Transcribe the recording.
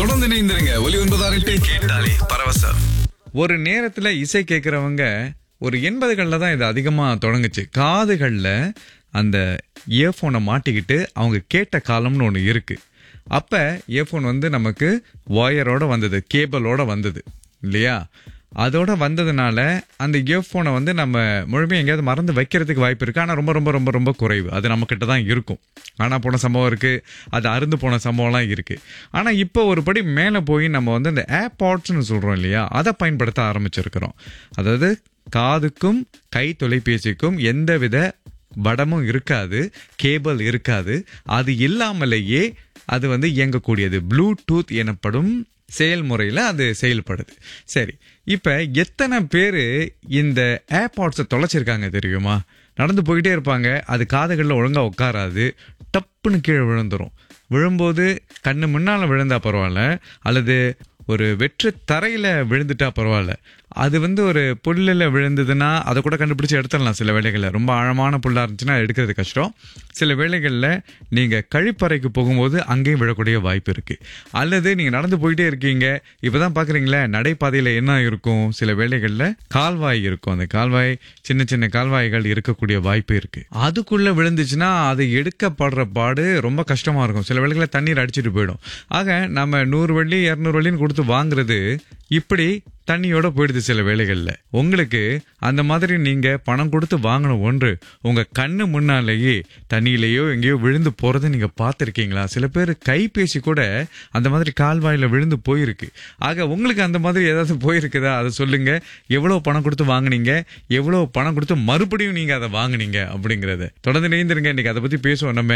தொடர்ந்து இணைந்திருங்க ஒலி ஒன்பதாறு எட்டு கேட்டாலே பரவசம் ஒரு நேரத்துல இசை கேட்கறவங்க ஒரு எண்பதுகளில் தான் இது அதிகமா தொடங்குச்சு காதுகள்ல அந்த இயர்ஃபோனை மாட்டிக்கிட்டு அவங்க கேட்ட காலம்னு ஒன்று இருக்கு அப்ப இயர்ஃபோன் வந்து நமக்கு ஒயரோட வந்தது கேபிளோட வந்தது இல்லையா அதோட வந்ததுனால அந்த இயர்ஃபோனை வந்து நம்ம முழுமையாக எங்கேயாவது மறந்து வைக்கிறதுக்கு வாய்ப்பு இருக்கு ஆனால் ரொம்ப ரொம்ப ரொம்ப ரொம்ப குறைவு அது நம்மக்கிட்ட தான் இருக்கும் ஆனால் போன சம்பவம் இருக்கு அது அருந்து போன சம்பவம்லாம் இருக்கு ஆனால் இப்போ ஒரு படி மேலே போய் நம்ம வந்து இந்த ஏர்பாட்ஸ்னு சொல்கிறோம் இல்லையா அதை பயன்படுத்த ஆரம்பிச்சிருக்கிறோம் அதாவது காதுக்கும் கை தொலைபேசிக்கும் எந்தவித வடமும் இருக்காது கேபிள் இருக்காது அது இல்லாமலேயே அது வந்து இயங்கக்கூடியது ப்ளூடூத் எனப்படும் செயல்முறையில் அது செயல்படுது சரி இப்போ எத்தனை பேர் இந்த ஏர்பாட்ஸை தொலைச்சிருக்காங்க தெரியுமா நடந்து போயிட்டே இருப்பாங்க அது காதுகளில் ஒழுங்காக உட்காராது டப்புன்னு கீழே விழுந்துரும் விழும்போது கண்ணு முன்னால் விழுந்தா பரவாயில்ல அல்லது ஒரு வெற்று தரையில் விழுந்துட்டா பரவாயில்ல அது வந்து ஒரு புல்லில் விழுந்ததுன்னா அதை கூட கண்டுபிடிச்சு எடுத்துடலாம் சில வேளைகளில் ரொம்ப ஆழமான புல்லாக இருந்துச்சுன்னா எடுக்கிறது கஷ்டம் சில வேளைகளில் நீங்கள் கழிப்பறைக்கு போகும்போது அங்கேயும் விழக்கூடிய வாய்ப்பு இருக்குது அல்லது நீங்கள் நடந்து போயிட்டே இருக்கீங்க இப்போ தான் பார்க்குறீங்களே நடைபாதையில் என்ன இருக்கும் சில வேளைகளில் கால்வாய் இருக்கும் அந்த கால்வாய் சின்ன சின்ன கால்வாய்கள் இருக்கக்கூடிய வாய்ப்பு இருக்குது அதுக்குள்ளே விழுந்துச்சுன்னா அது எடுக்கப்படுற பாடு ரொம்ப கஷ்டமாக இருக்கும் சில வேளைகளில் தண்ணீர் அடிச்சிட்டு போயிடும் ஆக நம்ம நூறு வெள்ளி இரநூறு வெள்ளின்னு கொடுத்து வாங்குறது இப்படி தண்ணியோட போயிடுது சில வேளைகளில் உங்களுக்கு அந்த மாதிரி நீங்க பணம் கொடுத்து வாங்கின ஒன்று உங்க கண்ணு முன்னாலேயே தண்ணியிலேயோ எங்கேயோ விழுந்து போறதை நீங்க பார்த்துருக்கீங்களா சில பேர் கைபேசி கூட அந்த மாதிரி கால்வாயில விழுந்து போயிருக்கு ஆக உங்களுக்கு அந்த மாதிரி ஏதாவது போயிருக்குதா அதை சொல்லுங்க எவ்வளவு பணம் கொடுத்து வாங்குனீங்க எவ்வளவு பணம் கொடுத்து மறுபடியும் நீங்க அதை வாங்குனீங்க அப்படிங்கறத தொடர்ந்து இணைந்திருங்க இன்னைக்கு அதை பத்தி பேசுவோம் நம்ம